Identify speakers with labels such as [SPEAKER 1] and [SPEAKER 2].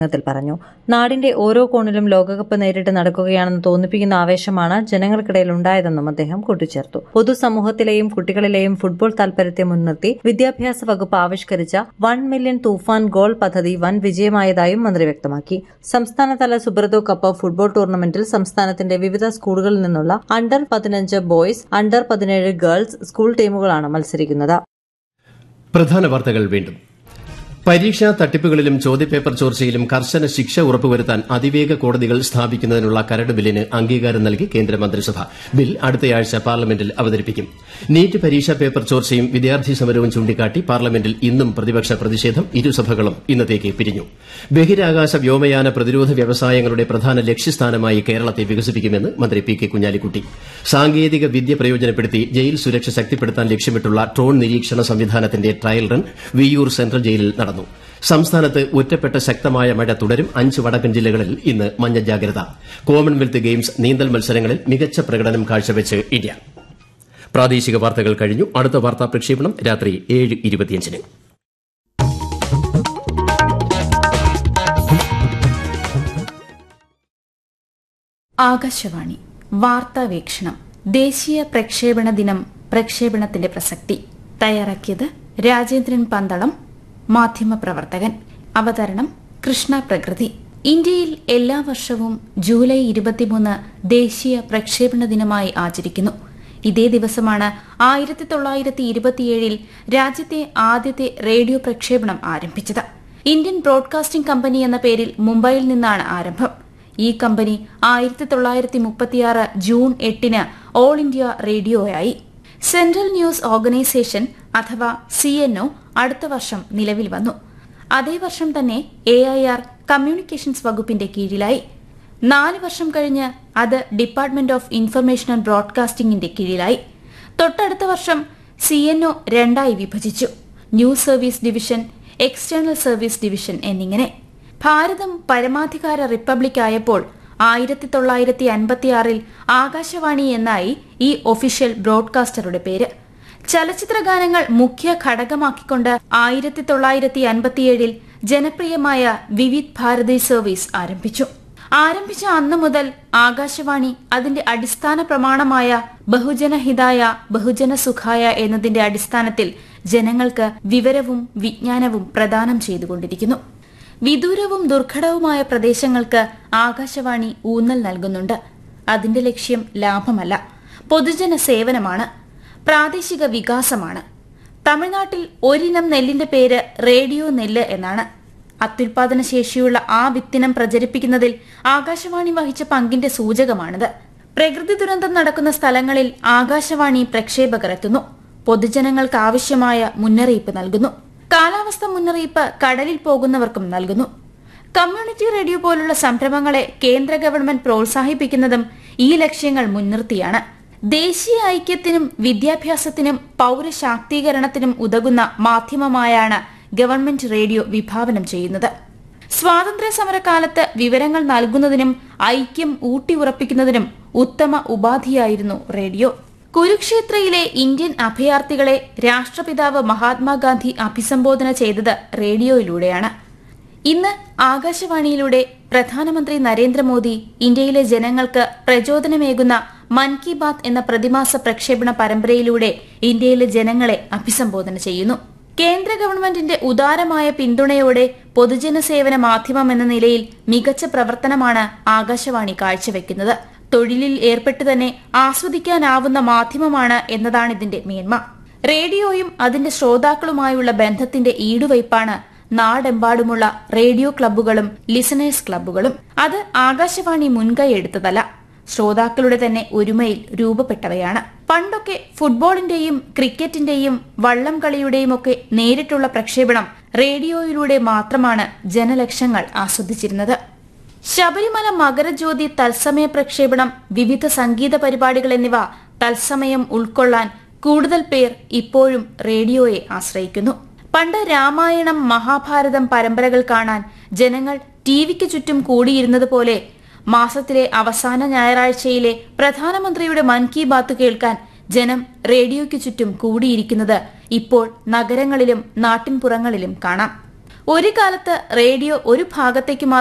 [SPEAKER 1] ത്തിൽ പറഞ്ഞു നാടിന്റെ ഓരോ കോണിലും ലോകകപ്പ് നേരിട്ട് നടക്കുകയാണെന്ന് തോന്നിപ്പിക്കുന്ന ആവേശമാണ് ജനങ്ങൾക്കിടയിൽ ഉണ്ടായതെന്നും അദ്ദേഹം കൂട്ടിച്ചേർത്തു പൊതുസമൂഹത്തിലെയും കുട്ടികളിലെയും ഫുട്ബോൾ താൽപര്യത്തെ മുൻനിർത്തി വിദ്യാഭ്യാസ വകുപ്പ് ആവിഷ്കരിച്ച വൺ മില്യൺ തൂഫാൻ ഗോൾ പദ്ധതി വൻ വിജയമായതായും മന്ത്രി വ്യക്തമാക്കി സംസ്ഥാനതല സുബ്രതോ കപ്പ് ഫുട്ബോൾ ടൂർണമെന്റിൽ സംസ്ഥാനത്തിന്റെ വിവിധ സ്കൂളുകളിൽ നിന്നുള്ള അണ്ടർ പതിനഞ്ച് ബോയ്സ് അണ്ടർ പതിനേഴ് ഗേൾസ് സ്കൂൾ ടീമുകളാണ് മത്സരിക്കുന്നത്
[SPEAKER 2] പ്രധാന വാർത്തകൾ വീണ്ടും പരീക്ഷാ തട്ടിപ്പുകളിലും ചോദ്യപേപ്പർ ചോർച്ചയിലും കർശന ശിക്ഷ ഉറപ്പുവരുത്താൻ അതിവേഗ കോടതികൾ സ്ഥാപിക്കുന്നതിനുള്ള കരട് ബില്ലിന് അംഗീകാരം നൽകി കേന്ദ്രമന്ത്രിസഭ ബിൽ അടുത്തയാഴ്ച പാർലമെന്റിൽ അവതരിപ്പിക്കും നീറ്റ് പരീക്ഷാ പേപ്പർ ചോർച്ചയും വിദ്യാർത്ഥി സമരവും ചൂണ്ടിക്കാട്ടി പാർലമെന്റിൽ ഇന്നും പ്രതിപക്ഷ പ്രതിഷേധം ഇരുസഭകളും ഇന്നത്തേക്ക് പിരിഞ്ഞു ബഹിരാകാശ വ്യോമയാന പ്രതിരോധ വ്യവസായങ്ങളുടെ പ്രധാന ലക്ഷ്യസ്ഥാനമായി കേരളത്തെ വികസിപ്പിക്കുമെന്ന് മന്ത്രി പി കെ കുഞ്ഞാലിക്കുട്ടി സാങ്കേതിക വിദ്യ പ്രയോജനപ്പെടുത്തി ജയിൽ സുരക്ഷ ശക്തിപ്പെടുത്താൻ ലക്ഷ്യമിട്ടുള്ള ഡ്രോൺ നിരീക്ഷണ സംവിധാനത്തിന്റെ ട്രയൽ റൺ വിയ്യൂർ സെൻട്രൽ ജയിലിൽ നടന്നു സംസ്ഥാനത്ത് ഒറ്റപ്പെട്ട ശക്തമായ മഴ തുടരും അഞ്ച് വടക്കൻ ജില്ലകളിൽ ഇന്ന് മഞ്ഞ ജാഗ്രത കോമൺവെൽത്ത് ഗെയിംസ് നീന്തൽ മത്സരങ്ങളിൽ മികച്ച പ്രകടനം കാഴ്ചവെച്ച് ഇന്ത്യ പ്രാദേശിക വാർത്തകൾ കഴിഞ്ഞു അടുത്ത വാർത്താ പ്രക്ഷേപണം രാത്രി ഏഴ് ഇരുപത്തിയഞ്ചിന്
[SPEAKER 3] ആകാശവാണി വാർത്താവീക്ഷണം ദേശീയ പ്രക്ഷേപണ ദിനം പ്രക്ഷേപണത്തിന്റെ പ്രസക്തി തയ്യാറാക്കിയത് രാജേന്ദ്രൻ പന്തളം മാധ്യമപ്രവർത്തകൻ അവതരണം കൃഷ്ണ പ്രകൃതി ഇന്ത്യയിൽ എല്ലാ വർഷവും ജൂലൈ ഇരുപത്തിമൂന്ന് ദേശീയ പ്രക്ഷേപണ ദിനമായി ആചരിക്കുന്നു ഇതേ ദിവസമാണ് ആയിരത്തി തൊള്ളായിരത്തി ഇരുപത്തിയേഴിൽ രാജ്യത്തെ ആദ്യത്തെ റേഡിയോ പ്രക്ഷേപണം ആരംഭിച്ചത് ഇന്ത്യൻ ബ്രോഡ്കാസ്റ്റിംഗ് കമ്പനി എന്ന പേരിൽ മുംബൈയിൽ നിന്നാണ് ആരംഭം ഈ കമ്പനി ആയിരത്തി തൊള്ളായിരത്തി മുപ്പത്തിയാറ് ജൂൺ എട്ടിന് ഓൾ ഇന്ത്യ റേഡിയോയായി സെൻട്രൽ ന്യൂസ് ഓർഗനൈസേഷൻ അഥവാ സി അടുത്ത വർഷം നിലവിൽ വന്നു അതേ വർഷം തന്നെ എ ഐ ആർ കമ്മ്യൂണിക്കേഷൻസ് വകുപ്പിന്റെ കീഴിലായി നാല് വർഷം കഴിഞ്ഞ് അത് ഡിപ്പാർട്ട്മെന്റ് ഓഫ് ഇൻഫർമേഷൻ ആൻഡ് ബ്രോഡ്കാസ്റ്റിംഗിന്റെ കീഴിലായി തൊട്ടടുത്ത വർഷം സി രണ്ടായി വിഭജിച്ചു news service division external service division എന്നിങ്ങനെ ഭാരതം പരമാധികാര റിപ്പബ്ലിക് ആയപ്പോൾ ആയിരത്തി തൊള്ളായിരത്തി അൻപത്തിയാറിൽ ആകാശവാണി എന്നായി ഈ ഒഫീഷ്യൽ ബ്രോഡ്കാസ്റ്ററുടെ പേര് ചലച്ചിത്ര ഗാനങ്ങൾ മുഖ്യ ഘടകമാക്കിക്കൊണ്ട് ആയിരത്തി തൊള്ളായിരത്തി അൻപത്തിയേഴിൽ ജനപ്രിയമായ വിവിധ് ഭാരതി സർവീസ് ആരംഭിച്ചു ആരംഭിച്ച അന്നു മുതൽ ആകാശവാണി അതിന്റെ അടിസ്ഥാന പ്രമാണമായ ബഹുജനഹിതായ ബഹുജന സുഖായ എന്നതിന്റെ അടിസ്ഥാനത്തിൽ ജനങ്ങൾക്ക് വിവരവും വിജ്ഞാനവും പ്രദാനം ചെയ്തുകൊണ്ടിരിക്കുന്നു വിദൂരവും ദുർഘടവുമായ പ്രദേശങ്ങൾക്ക് ആകാശവാണി ഊന്നൽ നൽകുന്നുണ്ട് അതിന്റെ ലക്ഷ്യം ലാഭമല്ല പൊതുജന സേവനമാണ് പ്രാദേശിക വികാസമാണ് തമിഴ്നാട്ടിൽ ഒരിനം നെല്ലിന്റെ പേര് റേഡിയോ നെല്ല് എന്നാണ് അത്യുൽപാദന ശേഷിയുള്ള ആ വിത്തിനം പ്രചരിപ്പിക്കുന്നതിൽ ആകാശവാണി വഹിച്ച പങ്കിന്റെ സൂചകമാണിത് പ്രകൃതി ദുരന്തം നടക്കുന്ന സ്ഥലങ്ങളിൽ ആകാശവാണി പ്രക്ഷേപകർ എത്തുന്നു പൊതുജനങ്ങൾക്ക് ആവശ്യമായ മുന്നറിയിപ്പ് നൽകുന്നു കാലാവസ്ഥ മുന്നറിയിപ്പ് കടലിൽ പോകുന്നവർക്കും നൽകുന്നു കമ്മ്യൂണിറ്റി റേഡിയോ പോലുള്ള സംരംഭങ്ങളെ കേന്ദ്ര ഗവൺമെന്റ് പ്രോത്സാഹിപ്പിക്കുന്നതും ഈ ലക്ഷ്യങ്ങൾ മുൻനിർത്തിയാണ് ദേശീയ ഐക്യത്തിനും വിദ്യാഭ്യാസത്തിനും പൗരശാക്തീകരണത്തിനും ഉതകുന്ന മാധ്യമമായാണ് ഗവൺമെന്റ് റേഡിയോ വിഭാവനം ചെയ്യുന്നത് സ്വാതന്ത്ര്യ സമരകാലത്ത് വിവരങ്ങൾ നൽകുന്നതിനും ഐക്യം ഊട്ടിയുറപ്പിക്കുന്നതിനും ഉത്തമ ഉപാധിയായിരുന്നു റേഡിയോ കുരുക്ഷേത്രയിലെ ഇന്ത്യൻ അഭയാർത്ഥികളെ രാഷ്ട്രപിതാവ് മഹാത്മാഗാന്ധി അഭിസംബോധന ചെയ്തത് റേഡിയോയിലൂടെയാണ് ഇന്ന് ആകാശവാണിയിലൂടെ പ്രധാനമന്ത്രി നരേന്ദ്രമോദി ഇന്ത്യയിലെ ജനങ്ങൾക്ക് പ്രചോദനമേകുന്ന മൻ കി ബാത്ത് എന്ന പ്രതിമാസ പ്രക്ഷേപണ പരമ്പരയിലൂടെ ഇന്ത്യയിലെ ജനങ്ങളെ അഭിസംബോധന ചെയ്യുന്നു കേന്ദ്ര ഗവൺമെന്റിന്റെ ഉദാരമായ പിന്തുണയോടെ പൊതുജന സേവന മാധ്യമം എന്ന നിലയിൽ മികച്ച പ്രവർത്തനമാണ് ആകാശവാണി കാഴ്ചവെക്കുന്നത് തൊഴിലിൽ ഏർപ്പെട്ട് തന്നെ ആസ്വദിക്കാനാവുന്ന മാധ്യമമാണ് എന്നതാണ് ഇതിന്റെ മേന്മ റേഡിയോയും അതിന്റെ ശ്രോതാക്കളുമായുള്ള ബന്ധത്തിന്റെ ഈടുവയ്പാണ് നാടെമ്പാടുമുള്ള റേഡിയോ ക്ലബ്ബുകളും ലിസണേഴ്സ് ക്ലബ്ബുകളും അത് ആകാശവാണി മുൻകൈ എടുത്തതല്ല ശ്രോതാക്കളുടെ തന്നെ ഒരുമയിൽ രൂപപ്പെട്ടവയാണ് പണ്ടൊക്കെ ഫുട്ബോളിന്റെയും ക്രിക്കറ്റിന്റെയും വള്ളം കളിയുടെയും ഒക്കെ നേരിട്ടുള്ള പ്രക്ഷേപണം റേഡിയോയിലൂടെ മാത്രമാണ് ജനലക്ഷങ്ങൾ ആസ്വദിച്ചിരുന്നത് ശബരിമല മകരജ്യോതി തത്സമയ പ്രക്ഷേപണം വിവിധ സംഗീത പരിപാടികൾ എന്നിവ തത്സമയം ഉൾക്കൊള്ളാൻ കൂടുതൽ പേർ ഇപ്പോഴും റേഡിയോയെ ആശ്രയിക്കുന്നു പണ്ട് രാമായണം മഹാഭാരതം പരമ്പരകൾ കാണാൻ ജനങ്ങൾ ടിവിക്ക് ചുറ്റും കൂടിയിരുന്നത് പോലെ മാസത്തിലെ അവസാന ഞായറാഴ്ചയിലെ പ്രധാനമന്ത്രിയുടെ മൻ കി ബാത്ത് കേൾക്കാൻ ജനം റേഡിയോയ്ക്ക് ചുറ്റും കൂടിയിരിക്കുന്നത് ഇപ്പോൾ നഗരങ്ങളിലും നാട്ടിൻപുറങ്ങളിലും കാണാം ഒരു കാലത്ത് റേഡിയോ ഒരു ഭാഗത്തേക്ക്